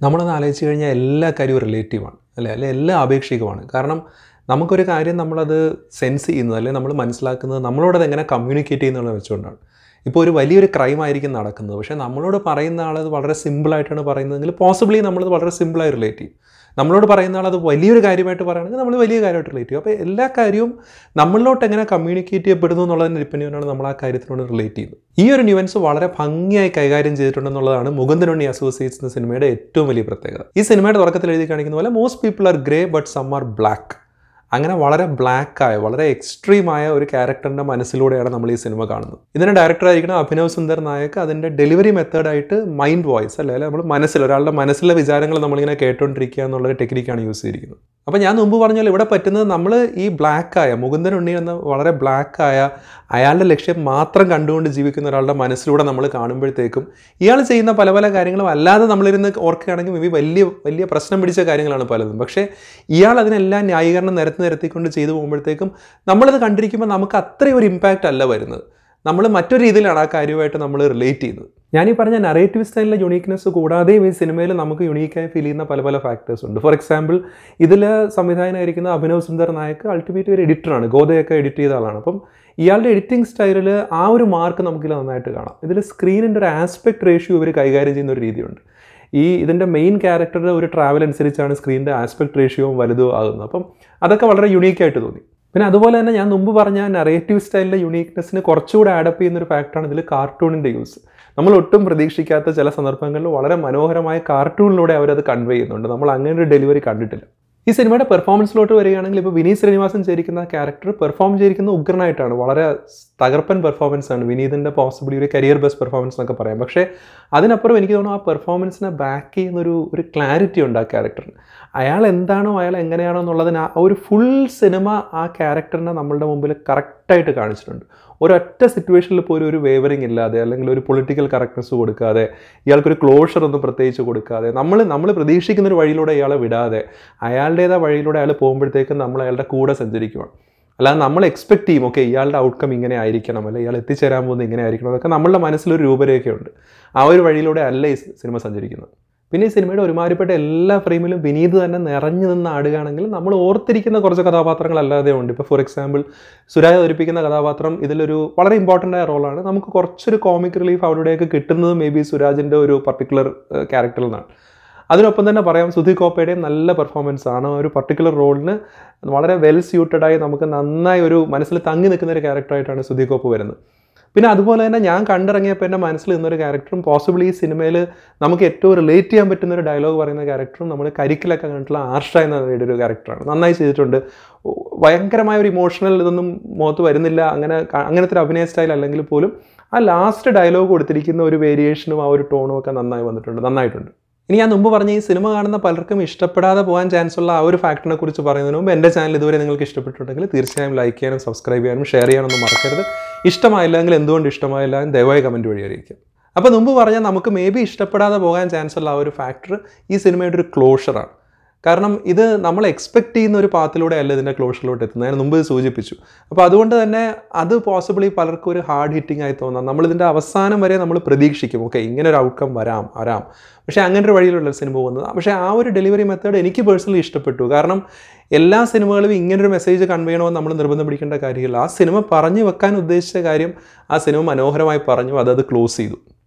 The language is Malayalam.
നമ്മളൊന്ന് ആലോചിച്ച് കഴിഞ്ഞാൽ എല്ലാ കാര്യവും റിലേറ്റീവാണ് അല്ലേ അല്ലെ എല്ലാം ആപേക്ഷികമാണ് കാരണം നമുക്കൊരു കാര്യം നമ്മളത് സെൻസ് ചെയ്യുന്നത് അല്ലെങ്കിൽ നമ്മൾ മനസ്സിലാക്കുന്നത് നമ്മളോടത് എങ്ങനെ കമ്മ്യൂണിക്കേറ്റ് ചെയ്യുന്നതെന്ന് വെച്ചുകൊണ്ടാണ് ഇപ്പോൾ ഒരു വലിയൊരു ക്രൈം ആയിരിക്കും നടക്കുന്നത് പക്ഷേ നമ്മളോട് പറയുന്ന ആളത് വളരെ സിമ്പിളായിട്ടാണ് പറയുന്നതെങ്കിൽ പോസിബിളി നമ്മളത് വളരെ സിമ്പിളായി റിലേറ്റ് ചെയ്യും നമ്മളോട് പറയുന്ന ആൾ അത് വലിയൊരു കാര്യമായിട്ട് പറയുകയാണെങ്കിൽ നമ്മൾ വലിയ കാര്യമായിട്ട് റിലേറ്റ് ചെയ്യും അപ്പോൾ എല്ലാ കാര്യവും നമ്മളിലോട്ട് എങ്ങനെ കമ്മ്യൂണിക്കേറ്റ് ചെയ്യപ്പെടുന്നു എന്നുള്ളതിന് ഡിപ്പെൻഡ് ചെയ്യുന്നതാണ് നമ്മൾ ആ കാര്യത്തിനോട് റിലേറ്റ് ചെയ്യുന്നത് ഈ ഒരു ന്യൂവൻസ് വളരെ ഭംഗിയായി കൈകാര്യം ചെയ്തിട്ടുണ്ടെന്നുള്ളതാണ് മുകുന്ദനുണ്ണി അസോസിയേറ്റ്സ് എന്ന സിനിമയുടെ ഏറ്റവും വലിയ പ്രത്യേകത ഈ സിനിമയുടെ തുടക്കത്തിൽ എഴുതി കാണിക്കുന്ന പോലെ most people are grey but some are black അങ്ങനെ വളരെ ബ്ലാക്കായ വളരെ എക്സ്ട്രീമായ ഒരു ക്യാരക്ടറിൻ്റെ മനസ്സിലൂടെയാണ് നമ്മൾ ഈ സിനിമ കാണുന്നത് ഇതിൻ്റെ ഡയറക്ടറായിരിക്കണം അഭിനവ് സുന്ദർ നായക് അതിൻ്റെ ഡെലിവറി മെത്തേഡായിട്ട് മൈൻഡ് വോയിസ് അല്ലേ അല്ലെ നമ്മൾ മനസ്സിൽ ഒരാളുടെ മനസ്സിലെ വിചാരങ്ങൾ നമ്മളിങ്ങനെ കേട്ടോണ്ടിരിക്കുക എന്നുള്ളൊരു ടെക്നിക്കാണ് യൂസ് ചെയ്തിരിക്കുന്നത് അപ്പോൾ ഞാൻ മുമ്പ് പറഞ്ഞാൽ ഇവിടെ പറ്റുന്നത് നമ്മൾ ഈ ബ്ലാക്കായ മുകുന്ദൻ ഉണ്ണി എന്ന വളരെ ബ്ലാക്കായ അയാളുടെ ലക്ഷ്യം മാത്രം കണ്ടുകൊണ്ട് ജീവിക്കുന്ന ഒരാളുടെ മനസ്സിലൂടെ നമ്മൾ കാണുമ്പോഴത്തേക്കും ഇയാൾ ചെയ്യുന്ന പല പല കാര്യങ്ങളും അല്ലാതെ നമ്മളിരുന്ന് ഓർക്കുകയാണെങ്കിൽ മേ ബി വലിയ വലിയ പ്രശ്നം പിടിച്ച കാര്യങ്ങളാണ് പലതും പക്ഷേ ഇയാൾ അതിനെല്ലാം ന്യായീകരണം നിരത്തി നിരത്തിക്കൊണ്ട് ചെയ്തു പോകുമ്പോഴത്തേക്കും നമ്മളത് കണ്ടിരിക്കുമ്പോൾ നമുക്ക് അത്രയും ഒരു ഇമ്പാക്റ്റ് അല്ല വരുന്നത് നമ്മൾ മറ്റൊരു രീതിയിലാണ് ആ കാര്യമായിട്ട് നമ്മൾ റിലേറ്റ് ചെയ്യുന്നത് ഞാൻ ഈ പറഞ്ഞ നറേറ്റീവ് സ്റ്റൈലിലെ യുണീക്നെസ് കൂടാതെയും ഈ സിനിമയിൽ നമുക്ക് യുണീക്കായി ഫീൽ ചെയ്യുന്ന പല പല ഫാക്ടേഴ്സ് ഉണ്ട് ഫോർ എക്സാമ്പിൾ ഇതിൽ സംവിധായകനായിരിക്കുന്ന അഭിനവ് സുന്ദർ നായക്ക് അൾട്ടിമേറ്റ് ഒരു എഡിറ്ററാണ് ഗോതയൊക്കെ എഡിറ്റ് ചെയ്ത ആളാണ് അപ്പം ഇയാളുടെ എഡിറ്റിംഗ് സ്റ്റൈലിൽ ആ ഒരു മാർക്ക് നമുക്കിൽ നന്നായിട്ട് കാണാം ഇതിൽ സ്ക്രീനിൻ്റെ ഒരു ആസ്പെക്ട് റേഷ്യോ ഇവർ കൈകാര്യം ചെയ്യുന്ന ഒരു രീതിയുണ്ട് ഈ ഇതിൻ്റെ മെയിൻ ക്യാരക്ടറുടെ ഒരു ട്രാവൽ അനുസരിച്ചാണ് സ്ക്രീനിൻ്റെ ആസ്പെക്ട് റേഷ്യോവും വലുതോ ആകുന്നത് അപ്പം അതൊക്കെ വളരെ യുണീക്കായിട്ട് തോന്നി പിന്നെ അതുപോലെ തന്നെ ഞാൻ മുമ്പ് പറഞ്ഞ നറേറ്റീവ് സ്റ്റൈലിലെ യുണീക്നെസ്സിന് കുറച്ചുകൂടെ ആഡപ്പ് ചെയ്യുന്ന ഒരു ഫാക്ടറാണ് ഇതിൽ കാർട്ടൂണിൻ്റെ യൂസ് നമ്മൾ ഒട്ടും പ്രതീക്ഷിക്കാത്ത ചില സന്ദർഭങ്ങളിൽ വളരെ മനോഹരമായ കാർട്ടൂണിലൂടെ അവരത് കൺവേ ചെയ്യുന്നുണ്ട് നമ്മൾ അങ്ങനെ ഒരു ഡെലിവറി കണ്ടിട്ടില്ല ഈ സിനിമയുടെ പെർഫോമൻസിലോട്ട് വരികയാണെങ്കിൽ ഇപ്പോൾ വിനീത് ശ്രീനിവാസൻ ചേരിക്കുന്ന ക്യാരക്ടർ പെർഫോം ചെയ്തിരിക്കുന്ന ഉഗ്രനായിട്ടാണ് വളരെ തകർപ്പൻ പെർഫോമൻസ് ആണ് വിനീതിൻ്റെ പോസിബിളി ഒരു കരിയർ ബെസ്റ്റ് പെർഫോമൻസ് എന്നൊക്കെ പറയാം പക്ഷേ അതിനപ്പുറം എനിക്ക് തോന്നുന്നു ആ പെർഫോമൻസിനെ ബാക്ക് ചെയ്യുന്നൊരു ഒരു ക്ലാരിറ്റി ഉണ്ട് ആ ക്യാരക്ടറിന് അയാൾ എന്താണോ അയാൾ എങ്ങനെയാണോ എന്നുള്ളതിന് ആ ഒരു ഫുൾ സിനിമ ആ ക്യാരക്ടറിനെ നമ്മളുടെ മുമ്പിൽ കറക്റ്റായിട്ട് കാണിച്ചിട്ടുണ്ട് ഒരൊറ്റ സിറ്റുവേഷനിൽ പോലും ഒരു വേവറിങ് ഇല്ലാതെ അല്ലെങ്കിൽ ഒരു പൊളിറ്റിക്കൽ കറക്റ്റ്നസ് കൊടുക്കാതെ ഇയാൾക്കൊരു ക്ലോഷർ ഒന്നും പ്രത്യേകിച്ച് കൊടുക്കാതെ നമ്മൾ നമ്മൾ പ്രതീക്ഷിക്കുന്ന ഒരു വഴിയിലൂടെ ഇയാളെ വിടാതെ അയാളുടേതായ വഴിയിലൂടെ അയാൾ പോകുമ്പോഴത്തേക്കും നമ്മൾ അയാളുടെ കൂടെ സഞ്ചരിക്കുകയാണ് അല്ലാതെ നമ്മൾ എക്സ്പെക്ട് ചെയ്യും ഓക്കെ ഇയാളുടെ ഔട്ട്കം ഇങ്ങനെ ആയിരിക്കണം അല്ലെങ്കിൽ ഇയാൾ എത്തിച്ചേരാൻ പോകുന്നത് ഇങ്ങനെ ആയിരിക്കണം അതൊക്കെ നമ്മളുടെ മനസ്സിലൊരു രൂപരേഖയുണ്ട് ആ ഒരു വഴിയിലൂടെ അല്ല ഈ സിനിമ സഞ്ചരിക്കുന്നത് പിന്നെ ഈ സിനിമയുടെ ഒരുമാതിരിപ്പെട്ട എല്ലാ ഫ്രെയിമിലും വിനീത് തന്നെ നിറഞ്ഞു നിന്ന് ആടുകയാണെങ്കിൽ നമ്മൾ ഓർത്തിരിക്കുന്ന കുറച്ച് കഥാപാത്രങ്ങളല്ലാതെ ഉണ്ട് ഇപ്പോൾ ഫോർ എക്സാമ്പിൾ സുരാജ് അവതരിപ്പിക്കുന്ന കഥാപാത്രം ഇതിലൊരു വളരെ ഇമ്പോർട്ടൻ്റ് ആയ റോളാണ് നമുക്ക് കുറച്ചൊരു കോമിക് റിലീഫ് അവിടെയൊക്കെ കിട്ടുന്നത് മേ ബി സുരാജിൻ്റെ ഒരു പർട്ടിക്കുലർ ക്യാരക്ടറിൽ നിന്നാണ് അതിനൊപ്പം തന്നെ പറയാം സുധി കോപ്പയുടെയും നല്ല പെർഫോമൻസ് ആണ് ഒരു പർട്ടിക്കുലർ റോളിന് വളരെ വെൽ സ്യൂട്ടഡായി നമുക്ക് നന്നായി ഒരു മനസ്സിൽ തങ്ങി നിൽക്കുന്ന ഒരു ക്യാരക്ടറായിട്ടാണ് സുധി കോപ്പ് വരുന്നത് പിന്നെ അതുപോലെ തന്നെ ഞാൻ കണ്ടിറങ്ങിയപ്പോൾ എൻ്റെ മനസ്സിൽ നിന്നൊരു ക്യാരക്ടറും പോസിബിളി ഈ സിനിമയിൽ നമുക്ക് ഏറ്റവും റിലേറ്റ് ചെയ്യാൻ പറ്റുന്ന ഒരു ഡയലോഗ് പറയുന്ന ക്യാരക്ടറും നമ്മൾ കരിക്കിലൊക്കെ കണ്ടിട്ടുള്ള ആർഷ എന്ന ഒരു ക്യാരക്ടറാണ് നന്നായി ചെയ്തിട്ടുണ്ട് ഭയങ്കരമായ ഒരു ഇമോഷണൽ ഇതൊന്നും മുഖത്ത് വരുന്നില്ല അങ്ങനെ അങ്ങനത്തെ ഒരു അഭിനയ സ്റ്റൈൽ അല്ലെങ്കിൽ പോലും ആ ലാസ്റ്റ് ഡയലോഗ് കൊടുത്തിരിക്കുന്ന ഒരു വേരിയേഷനും ആ ഒരു ടോണും ഒക്കെ നന്നായി വന്നിട്ടുണ്ട് നന്നായിട്ടുണ്ട് ഇനി ഞാൻ മുമ്പ് പറഞ്ഞ ഈ സിനിമ കാണുന്ന പലർക്കും ഇഷ്ടപ്പെടാതെ പോകാൻ ചാൻസ് ഉള്ള ആ ഒരു ഫാക്ടറിനെ കുറിച്ച് പറയുന്നതിന് മുമ്പ് എൻ്റെ ചാനൽ ഇതുവരെ നിങ്ങൾക്ക് ഇഷ്ടപ്പെട്ടിട്ടുണ്ടെങ്കിൽ തീർച്ചയായും ലൈക്ക് ചെയ്യാനും സബ്സ്ക്രൈബ് ചെയ്യാനും ഷെയർ ചെയ്യാനൊന്നും മറക്കരുത് ഇഷ്ടമായില്ലെങ്കിൽ എന്തുകൊണ്ട് ഇഷ്ടമായില്ല എന്ന് ദയവായി കമൻറ്റ് വഴി അറിയിക്കും അപ്പോൾ മുമ്പ് പറഞ്ഞാൽ നമുക്ക് മേ ബി ഇഷ്ടപ്പെടാതെ പോകാൻ ചാൻസ് ഉള്ള ആ ഒരു ഫാക്ടർ ഈ സിനിമയുടെ ഒരു ക്ലോഷറാണ് കാരണം ഇത് നമ്മൾ എക്സ്പെക്ട് ചെയ്യുന്ന ഒരു പാത്തിലൂടെ അല്ല ഇതിൻ്റെ ക്ലോഷറിലോട്ട് എത്തുന്നത് ഞാൻ മുമ്പ് സൂചിപ്പിച്ചു അപ്പോൾ അതുകൊണ്ട് തന്നെ അത് പോസിബിളി പലർക്കും ഒരു ഹാർഡ് ഹിറ്റിംഗ് ആയി തോന്നാം നമ്മളിതിൻ്റെ അവസാനം വരെ നമ്മൾ പ്രതീക്ഷിക്കും ഓക്കെ ഇങ്ങനെ ഒരു ഔട്ട്കം വരാം വരാം പക്ഷേ അങ്ങനെ ഒരു വഴിയിലുള്ള സിനിമ പോകുന്നത് പക്ഷേ ആ ഒരു ഡെലിവറി മെത്തേഡ് എനിക്ക് പേഴ്സണലി ഇഷ്ടപ്പെട്ടു കാരണം എല്ലാ സിനിമകളും ഇങ്ങനൊരു മെസ്സേജ് കൺവേ ചെയ്യണമെന്ന് നമ്മൾ നിർബന്ധം പിടിക്കേണ്ട കാര്യമില്ല ആ സിനിമ പറഞ്ഞു വെക്കാൻ ഉദ്ദേശിച്ച കാര്യം ആ സിനിമ മനോഹരമായി പറഞ്ഞു അതത് ക്ലോസ് ചെയ്തു